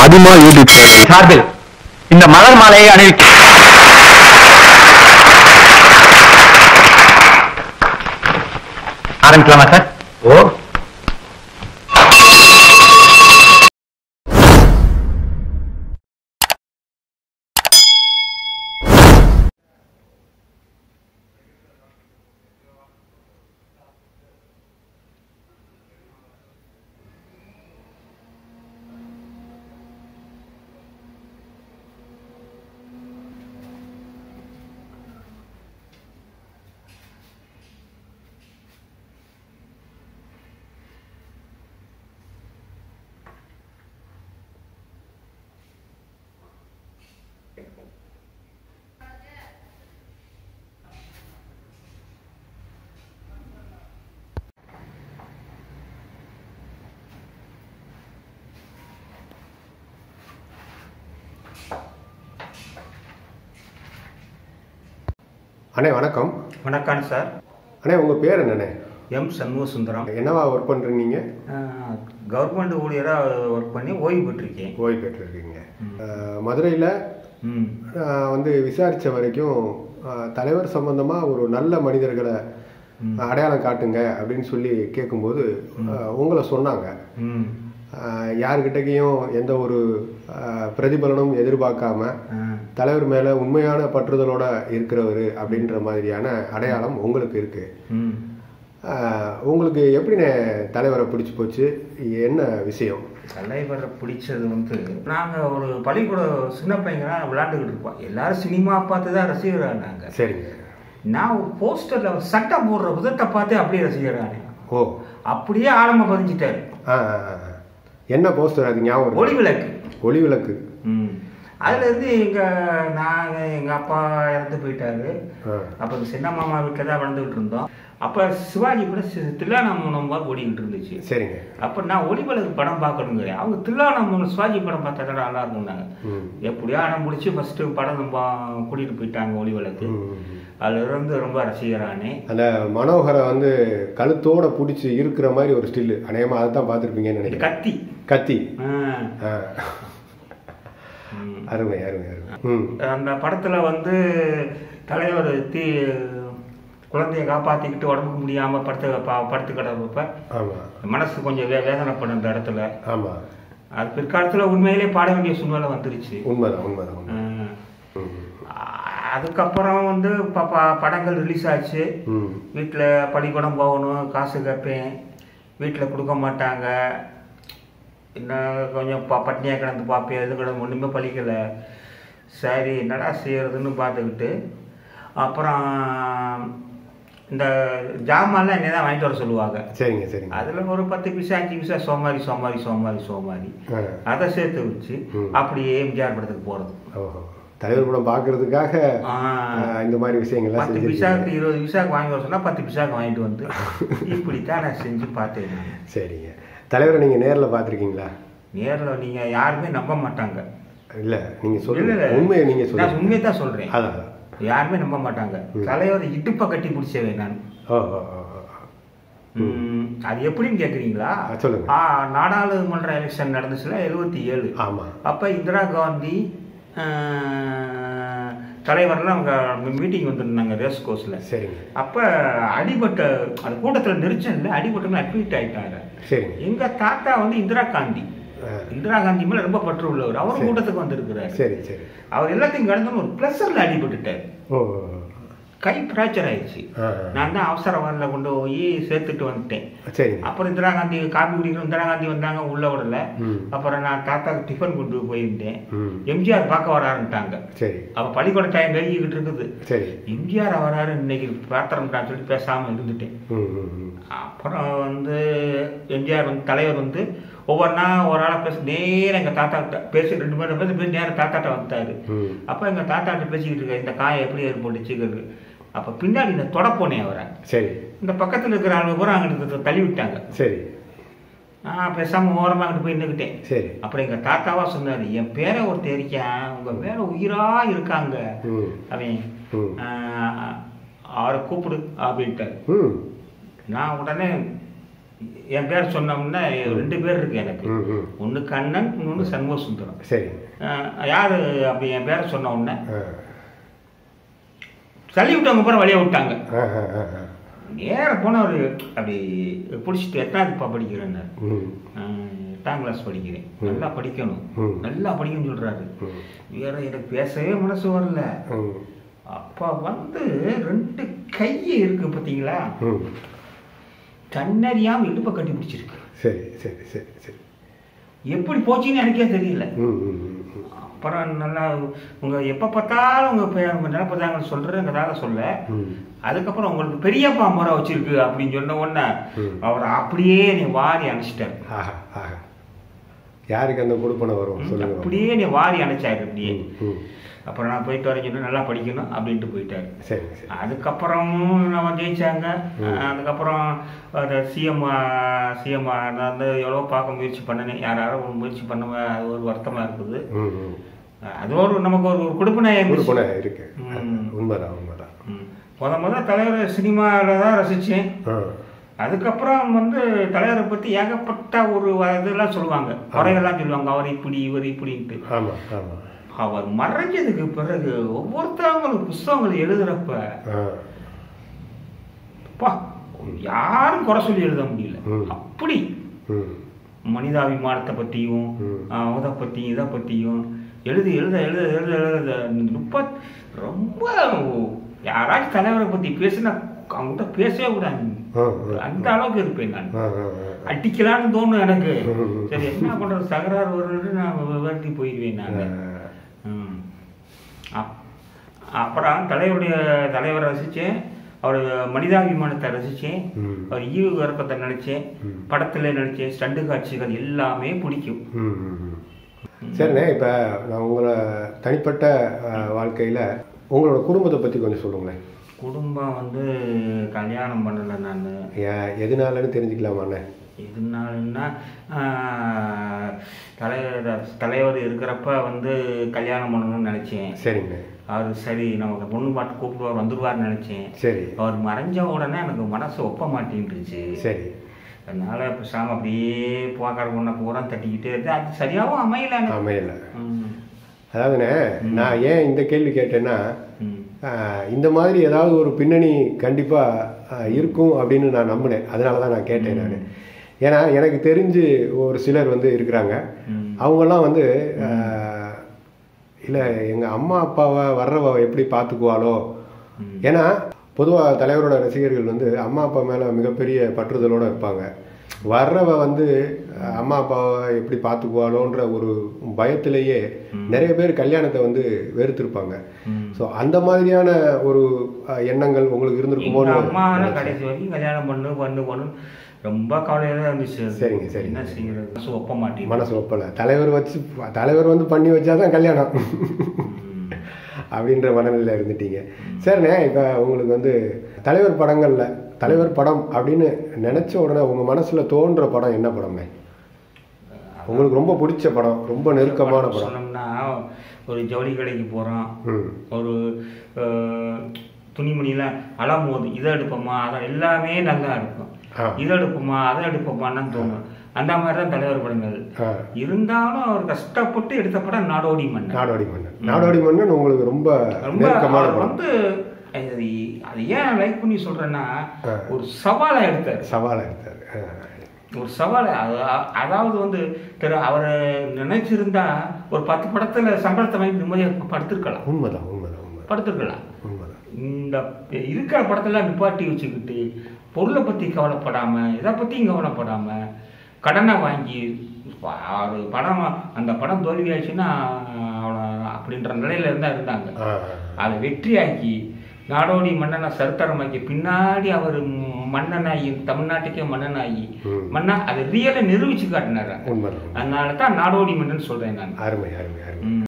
அதிகமா யூடியூப் சார்பில் இந்த மலர் மாலையை அணிவிக்க ஆரம்பிக்கலாமா சார் ஓ அண்ணே வணக்கம் வணக்கம் சார் அண்ணே உங்க பேர் என்னண்ணே எம் சண்முக சுந்தரம் என்னவா ஒர்க் பண்றீங்க கவர்மெண்ட் ஊழியராக ஒர்க் பண்ணி ஓய்வு பெற்றிருக்கேன் ஓய்வு பெற்றிருக்கீங்க அஹ், மதுரையில ம் அஹ், வந்து விசாரிச்ச வரைக்கும் அஹ், தலைவர் சம்பந்தமா ஒரு நல்ல மனிதர்களை அடையாளம் காட்டுங்க அப்படின்னு சொல்லி கேட்கும்போது அஹ், உங்களை சொன்னாங்க ம் அஹ், யார்கிட்டயும் எந்த ஒரு அஹ், பிரதிபலனும் எதிர்பார்க்காம ஆ, தலைவர் மேல உண்மையான பற்றுதலோட இருக்கிறவர் அப்படின்ற மாதிரியான அடையாளம் உங்களுக்கு இருக்கு ம் அஹ், உங்களுக்கு எப்படிண்ணே தலைவரை பிடிச்சு போச்சு என்ன விஷயம் தலைவரை பிடிச்சது வந்து நாங்கள் ஒரு பள்ளிக்கூட சின்ன பையங்களாம் விளையாண்டுக்கிட்டு இருப்போம் எல்லாரும் சினிமா பார்த்து தான் ரசிகரானாங்க சரிங்க நான் ஒரு போஸ்டரில் சட்டை போடுற விதத்தை பார்த்து அப்படியே ரசிகரானேன் ஓ அப்படியே ஆழமாக பதிஞ்சிட்டாரு ஆ ஆ, ஆ, ஆ. என்ன போஸ்டர் அது ஞாபகம் இருக்கா? ஒளி விளக்கு ஒளி விளக்கு ம் அதுலேருந்து எங்கள் நாங்கள் எங்கள் அப்பா இறந்து போயிட்டாரு ஆ. அப்போ இந்த சின்ன மாமா வீட்டில் தான் வளர்ந்துக்கிட்டு இருந்தோம் அப்போ சிவாஜி கூட தில்லானாமூனம் பார்க்க ஓடிக்கிட்டு இருந்துச்சு சரிங்க அப்போ நான் ஒளிவிளக்கு படம் பார்க்கணுங்க அவங்க தில்லானாமூனம் சிவாஜி படம் பார்த்தா தான் நல்லா இருக்கும்னாங்க ம். எப்படியோ அடம் முடிச்சு ஃபஸ்ட்டு படம் நம்ம கூட்டிகிட்டு போயிட்டாங்க ஒளிவிளக்கு ம், ம், ம். அதுல இருந்து ரொம்ப ரசிகரானே அந்த மனோகரை வந்து கழுத்தோட பிடிச்சி இருக்கிற மாதிரி ஒரு ஸ்டில் அநேகமா அதை தான் பார்த்துருப்பீங்கன்னு இது நினைக்கிறேன் கத்தி கத்தி ஆ. ஆ. ம். அருமை அருமை அருமை ம் அந்த படத்துல வந்து தலைவர் தீ குழந்தைய காப்பாத்திக்கிட்டு உடம்புக்கு முடியாம படுத்து ப- படுத்து கிடப்ப ஆமா மனசு கொஞ்சம் வே வேதனைப்படும் அந்த இடத்துல ஆமா அது பிற்காலத்துல உண்மையிலே பாட வேண்டிய சூழ்நிலை வந்துருச்சு உண்மைதான் உண்மைதான் உண்மை ஆஹ் ம், அதுக்கப்புறம் வந்து ப- ப- படங்கள் ரிலீஸ் ஆச்சு ம் வீட்டில் பள்ளிக்கூடம் போகணும் காசு கேட்பேன் வீட்டில் கொடுக்க மாட்டாங்க இன்னும் கொஞ்சம் ப பட்னியாக கிடந்து பார்ப்பேன் எது கிடந்து ஒன்றுமே பழிக்கலை சரி என்னடா செய்யறதுன்னு பார்த்துக்கிட்டு அப்புறம் இந்த ஜாமான்லாம் என்ன தான் வாங்கிட்டு வர சொல்லுவாங்க சரிங்க சரிங்க அதில் ஒரு பத்து பைசா அஞ்சு பைசா சோமாரி சோமாரி சோமாரி சோமாரி ஆ. அதை சேர்த்து வச்சு ம். அப்படியே எம்ஜிஆர் படத்துக்கு போகிறது ஓஹோ தலைவர் படம் பார்க்கறதுக்காக ஆ. ஆ, இந்த மாதிரி விஷயங்கள்லாம் பத்து செஞ்சிருக்கீங்க பிசாக்கு இருபது பிசாக்கு வாங்கி வர சொன்னா பத்து பிசாக்கு வாங்கிட்டு வந்து இப்படித்தான் நான் செஞ்சு பார்த்தேன் நான். சரிங்க தலைவரை நீங்க நேர்ல பார்த்திருக்கீங்களா நேர்ல நீங்க யாருமே நம்ப மாட்டாங்க இல்ல நீங்க இல்ல, சொல்லுங்க இல்ல. உண்மையை நீங்க நான் சொல்லுங்க உண்மையை தான் சொல்றேன் அதான் அதான். யாருமே நம்ப மாட்டாங்க தலைவர் இடுப்பை கட்டி பிடிச்சவன் நான் ஓ ஓ ஓ ஓ. ம், அது எப்படின்னு கேக்குறீங்களா ஆ, சொல்லுங்க. ஆ, நாடாளுமன்ற எலெக்ஷன் நடந்துச்சுல எழுபத்தி ஏழு ஆமா அப்ப இந்திரா காந்தி ஆ, தலைவர்லாம் அவங்க மீட்டிங் வந்திருந்தாங்க ரேஸ் கோர்ஸ்ல சரிங்க அப்ப அடிபட்ட அந்த கூட்டத்துல நெரிச்சல்ல அடிபட்டவங்க அட்மிட் ஆயிட்டாங்க சரிங்க எங்க தாத்தா வந்து இந்திரா காந்தி ஆ. இந்திரா காந்தி மேல ரொம்ப பற்று உள்ளவர் அவரும் சரி. கூட்டத்துக்கு வந்திருக்கிறார் சரி சரி அவர் எல்லாத்தையும் கடந்து ஒரு பிளஸர்ல அடிபட்டுட்டார் ஓ ஓ, ஓ. கை ஃப்ராக்சர் ஆயிடுச்சு ஆ, நான் தான் அவசர வரல கொண்டு போய் சேர்த்துட்டு வந்துட்டேன் ஆ. சரிங்க அப்புறம் இந்திரா காந்தி காபி குடிக்கணும் இந்திரா காந்தி வந்தாங்க உள்ள விடல ம். அப்புறம் நான் தாத்தாக்கு டிஃபன் கொண்டு போயிருந்தேன் ம் எம்ஜிஆர் பார்க்க வராருன்ட்டாங்க சரி அவ பள்ளிக்கூட டைம் நெருங்கிக்கிட்டு இருக்குது சரி எம்ஜிஆர் வராரு இன்னைக்கு பாத்திரம்ட்டான்னு சொல்லி பேசாம இருந்துட்டேன் ம் ம் ம் அப்புறம் வந்து எம்ஜிஆர் வந்து தலைவர் வந்து ஒவ்வொன்றா ஒரு ஆளாக பேச நேரம் எங்கள் தாத்தா கிட்ட பேசி ரெண்டு பேரும் பேசி பேசி நேரம் தாத்தாட்ட வந்துட்டாரு ம் அப்போ எங்கள் தாத்தாட்ட பேசிக்கிட்டு இருக்க இந்த காயம் எப்படி ஏற்பட்டுச்சுங்கிறது அப்போ பின்னாடி இந்த தொட போனேன் அவரை சரி இந்த பக்கத்தில் இருக்கிற ஆளுங்க பூரா அங்கிட்டு தள்ளி விட்டாங்க சரி நான் பேசாமல் ஓரமாக அங்கிட்டு போய் நின்றுக்கிட்டேன் சரி அப்புறம் எங்கள் தாத்தாவா சொன்னார் என் பேரை ஒருத்தர் இருக்கான் உங்கள் மேலே உயிராக இருக்காங்க ம் அவன் ம் ஆஹ், அவரை கூப்பிடு அப்படின்ட்டார் ம் நான் உடனே என் பேர் சொன்னோம்னா ரெண்டு பேர் இருக்கு எனக்கு ம் ம் ஒன்று கண்ணன் இன்னொன்று சண்முக சுந்தரம் சரி அஹ் யாரு அப்படி என் பேரை சொன்ன உடனே ஆ தள்ளி விட்டவங்க அப்புறம் வழிய விட்டாங்க ஆ ஆ ஆ ஆ. நேர போன ஒரு அப்படி பிடிச்சிட்டு எட்டாவதுப்பா படிக்கிறேன்னு ம் எட்டாம் கிளாஸ் படிக்கிறேன் நல்லா படிக்கணும் ம். நல்லா படிக்கணும்னு சொல்றாரு ம். வேற எனக்கு பேசவே மனசு வரல ம் அப்பா வந்து ரெண்டு கை இருக்கு பார்த்தீங்களா ம் தன்னறியாம இடுப்பை கட்டி பிடிச்சிருக்கு சரி சரி சரி சரி எப்படி போச்சுன்னு எனக்கே தெரியல ம் ம் ம், ம். அப்புறம் நல்லா உங்க எப்போ பார்த்தாலும் உங்க பே- உங்க நிலப்பதாங்க சொல்றேங்கிறதாக சொல்ல ம் அதுக்கப்புறம் உங்களுக்கு பெரியப்பா முறை வச்சிருக்கு அப்படின்னு சொன்ன உடனே ம். அவர் அப்படியே நீ வாரி அணைச்சிட்டாரு ஆஹா ஆஹா யாருக்கு அந்த கொடுப்பனை வரும் சொல்லுங்க அப்படியே நீ வாரி அணைச்சாரு அப்படியே ம், ம். அப்புறம் நான் போயிட்டு வரேன் சொன்னா நல்லா படிக்கணும் அப்படின்ட்டு போயிட்டாரு சரி சரி அதுக்கப்புறமும் நம்ம ஜெயிச்சாங்க அதுக்கப்புறம் சிஎம் சிஎம் நான் வந்து எவ்வளோ பார்க்க முயற்சி பண்ணினேன் யார் யாரோ ஒரு முயற்சி பண்ண அது ஒரு வருத்தமாக இருக்குது ம் ம் அது ஒரு நமக்கு ஒரு ஒரு கொடுப்பினை இருந்துச்சு கொடுப்பனை இருக்கு ம். உண்மைதான் உண்மைதான் ம். முத முத தலைவர் சினிமாவில் தான் ரசித்தேன் ஆ அதுக்கப்புறம் வந்து தலைவரை பற்றி ஏகப்பட்ட ஒரு இதெல்லாம் சொல்லுவாங்க குறைகள்லாம் சொல்லுவாங்க அவர் இப்படி இவர் இப்படின்ட்டு ஆமாம் ஆமாம் அவர் மறைஞ்சதுக்கு பிறகு ஒவ்வொருத்தவங்களும் புஸ்தகங்கள் எழுதுறப்ப ஆ அப்பா, யாரும் குறை சொல்லி எழுத முடியல ம். அப்படி ம் மனிதாபிமானத்தை பற்றியும் ம். அதை பற்றியும் இதை பற்றியும் எழுதி எழுத எழுத எழுத எழுத ரொம்ப ரொம்ப யாராச்சும் தலைவரை பற்றி பேசினா அவங்ககிட்ட பேசவே கூடாது ஆ ஆ அந்த அளவுக்கு இருப்பேன் நான் ஆ ஆ ஆ. அடிக்கலான்னு தோணும் எனக்கு ம். சரி என்ன பண்றது தகராறு வருது நான் விரட்டி போயிடுவேன் நான் ஆ. ம். அப்- அப்புறம் தலைவருடைய தலைவரை ரசித்தேன் அவர் மனிதாபிமானத்தை ரசித்தேன் ம். அவர் ஈவு இறக்கத்தை நினச்சேன் ம். படத்தில் நினச்சேன் ஸ்டண்டு காட்சிகள் எல்லாமே பிடிக்கும் ம், ம், ம். சரிண்ணே இப்போ நான் உங்களை தனிப்பட்ட வாழ்க்கையில் உங்களோட குடும்பத்தை பற்றி கொஞ்சம் சொல்லுங்களேன் குடும்பம் வந்து கல்யாணம் பண்ணலை நான் ஏன் எதனாலன்னு தெரிஞ்சுக்கலாமாண்ணே எதுனாலுன்னா ஆஹ், தலைவர் தலைவர் இருக்கிறப்ப வந்து கல்யாணம் பண்ணணும்னு நினச்சேன் சரிங்க அவர் சரி நமக்கு பொண்ணு பாட்டு கூப்பிடுவார் வந்துடுவார்னு நினச்சேன் சரி அவர் மறைஞ்ச உடனே எனக்கு மனசு ஒப்ப மாட்டேன்ருச்சு சரி அதனால பேசாம அப்படியே பார்க்குற பொண்ணை பூரா தட்டிக்கிட்டே இருந்து அது சரியாகவும் அமையல எனக்கு. அமையல ம். அதாவதுண்ணே நான் ஏன் இந்த கேள்வி கேட்டேன்னா ம். ஆஹ், இந்த மாதிரி ஏதாவது ஒரு பின்னணி கண்டிப்பாக இருக்கும் அப்படின்னு நான் நம்பினேன் அதனால தான் நான் கேட்டேன் நான் ஏன்னா எனக்கு தெரிஞ்சு ஒரு சிலர் வந்து இருக்கிறாங்க ம். அவங்கெல்லாம் வந்து இல்லை எங்கள் அம்மா அப்பாவை வர்றவ எப்படி பார்த்துக்குவாளோ ஏன்னா பொதுவாக தலைவரோட ரசிகர்கள் வந்து அம்மா அப்பா மேலே மிகப்பெரிய பற்றுதலோடு இருப்பாங்க வர்றவ வந்து அஹ், அம்மா அப்பாவை எப்படி பார்த்துக்குவாளோன்ற ஒரு பயத்திலேயே நிறைய பேர் கல்யாணத்தை வந்து வெறுத்திருப்பாங்க ம். ஸோ அந்த மாதிரியான ஒரு அஹ், எண்ணங்கள் உங்களுக்கு எங்க இருந்திருக்குமோன்னு அம்மா நினைச்சேன். கடைசி வரைக்கும் கல்யாணம் பண்ணு பண்ணு பண்ணு ரொம்ப கவலையில தான் இருந்துச்சு அது. சரிங்க, சரிங்க. என்ன செய்யறது மனசு ஒப்ப மாட்டேங்குது மனசு ஒப்பலை தலைவர் வச்சு தலைவர் வந்து பண்ணி வச்சாதான் கல்யாணம் ம். அப்படின்ற மனநிலையில் இருந்துட்டீங்க சரிண்ணே இப்போ உங்களுக்கு வந்து தலைவர் படங்களில் தலைவர் படம் அப்படின்னு நினச்ச உடனே உங்கள் மனசில் தோன்ற படம் என்ன படமே உங்களுக்கு ரொம்ப பிடிச்ச படம் ரொம்ப நெருக்கமான படம் சொன்னோம்னா ஒரு ஜவுளி கடைக்கு போறோம் ம் ஒரு அஹ், துணிமணிலாம் அலமோது இதை எடுப்போமா அதை எல்லாமே நல்லா இருக்கும் ஆ. இதை எடுப்போமா அதை எடுப்போமான்னு தோணும் அந்த மாதிரி தான் தலைவர் படங்கள் ஆ இருந்தாலும் அவர் கஷ்டப்பட்டு எடுத்த படம் நாடோடி மன்னன் நாடோடி மன்னன் நாடோடி மன்னன் உங்களுக்கு ரொம்ப ரொம்ப நெருக்கமான அவர் படம் வந்து அது அது ஏன் லைக் பண்ணி சொல்றேன்னா ஆ. ஒரு சவாலை எடுத்தார் சவாலாக எடுத்தார் ஆ. ஒரு சவாலை அது- அதாவது வந்து திரு அவரை நினைச்சிருந்தா ஒரு பத்து படத்துல சம்பளத்தை வாங்கி நிம்மதியாக படுத்திருக்கலாம் உண்மைதான் உண்மைதான் உண்மை படுத்திருக்கலாம் உண்மைதான் இந்த இருக்கிற படத்தெல்லாம் நிப்பாட்டி வச்சுக்கிட்டு பொருளை பற்றி கவலைப்படாம இதை பற்றியும் கவலைப்படாம கடனை வாங்கி ஒரு படம் அந்த படம் தோல்வி ஆயிடுச்சுன்னா அவ்வளோ அப்படின்ற நிலையில இருந்தா இருந்தாங்க ஆ அதை வெற்றியாக்கி நாடோடி மன்னனை சரித்திரமாக்கி பின்னாடி அவர் மன்னனாகி தமிழ்நாட்டுக்கே மன்னனாகி ம். மன்னா அதை ரியலை நிரூபிச்சு காட்டினார் உண்மைதான் அதனால தான் நாடோடி மன்னன் சொல்றேன் நான் அருமை அருமை அருமை ம்.